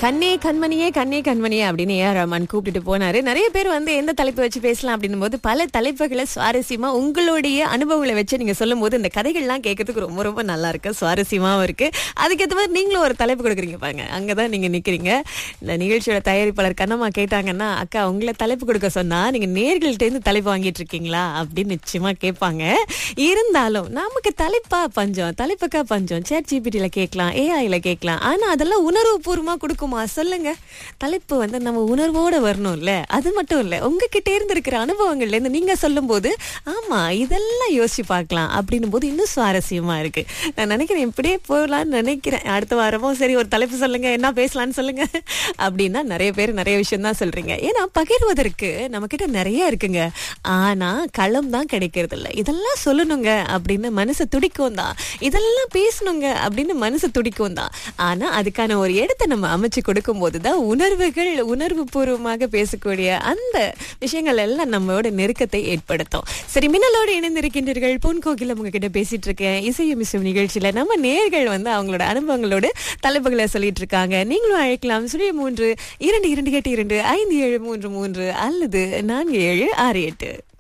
கண்ணே கண்மணியே கண்ணே கண்மணியே அப்படின்னு ஏஆர் ரஹ்மான் கூப்பிட்டுட்டு போனாரு நிறைய பேர் வந்து எந்த தலைப்பு வச்சு பேசலாம் அப்படின்னும் போது பல தலைப்புகளை சுவாரஸ்யமா உங்களுடைய அனுபவங்களை வச்சு நீங்க சொல்லும் போது இந்த கதைகள்லாம் கேட்கறதுக்கு ரொம்ப ரொம்ப நல்லா இருக்கு சுவாரஸ்யமாவும் இருக்கு அதுக்கேற்ற மாதிரி நீங்களும் ஒரு தலைப்பு கொடுக்குறீங்க பாருங்க அங்கதான் நீங்க நிக்கிறீங்க இந்த நிகழ்ச்சியோட தயாரிப்பாளர் கண்ணம்மா கேட்டாங்கன்னா அக்கா உங்களை தலைப்பு கொடுக்க சொன்னா நீங்க நேர்கள்ட்ட இருந்து தலைப்பு வாங்கிட்டு இருக்கீங்களா அப்படின்னு நிச்சயமா கேட்பாங்க இருந்தாலும் நமக்கு தலைப்பா பஞ்சம் தலைப்புக்கா பஞ்சம் சேட் ஜிபிடியில கேட்கலாம் ஏஐல கேட்கலாம் ஆனா அதெல்லாம் உணர்வு பூர்வமா கொடுக்குமா சொல்லுங்க தலைப்பு வந்து நம்ம உணர்வோட வரணும்ல அது மட்டும் இல்ல உங்ககிட்ட இருந்து இருக்கிற அனுபவங்கள்ல இருந்து நீங்க சொல்லும் போது ஆமா இதெல்லாம் யோசிச்சு பார்க்கலாம் அப்படின்னும் போது இன்னும் சுவாரஸ்யமா இருக்கு நான் நினைக்கிறேன் இப்படியே போகலான்னு நினைக்கிறேன் அடுத்த வாரமும் சரி ஒரு தலைப்பு சொல்லுங்க என்ன பேசலாம்னு சொல்லுங்க அப்படின்னா நிறைய பேர் நிறைய விஷயம் தான் சொல்றீங்க ஏன்னா பகிர்வதற்கு நம்ம கிட்ட நிறைய இருக்குங்க ஆனா களம் தான் கிடைக்கிறது இல்ல இதெல்லாம் சொல்லணுங்க அப்படின்னு மனசு துடிக்கும் தான் இதெல்லாம் பேசணுங்க அப்படின்னு மனசு துடிக்கும் தான் ஆனா அதுக்கான ஒரு இடத்தை நம்ம அமைச்சு கொடுக்கும் போதுதான் உணர்வுகள் உணர்வு பூர்வமாக பேசக்கூடிய அந்த விஷயங்கள் எல்லாம் நம்மளோட நெருக்கத்தை ஏற்படுத்தும் சரி மின்னலோடு இணைந்திருக்கின்றீர்கள் பொன் கோகிலம் உங்ககிட்ட பேசிட்டு இருக்கேன் இசையும் இசையும் நிகழ்ச்சியில நம்ம நேர்கள் வந்து அவங்களோட அனுபவங்களோட தலைப்புகளை சொல்லிட்டு இருக்காங்க நீங்களும் அழைக்கலாம் சுழிய மூன்று இரண்டு இரண்டு எட்டு இரண்டு ஐந்து ஏழு மூன்று மூன்று அல்லது நான்கு ஏழு ஆறு எட்டு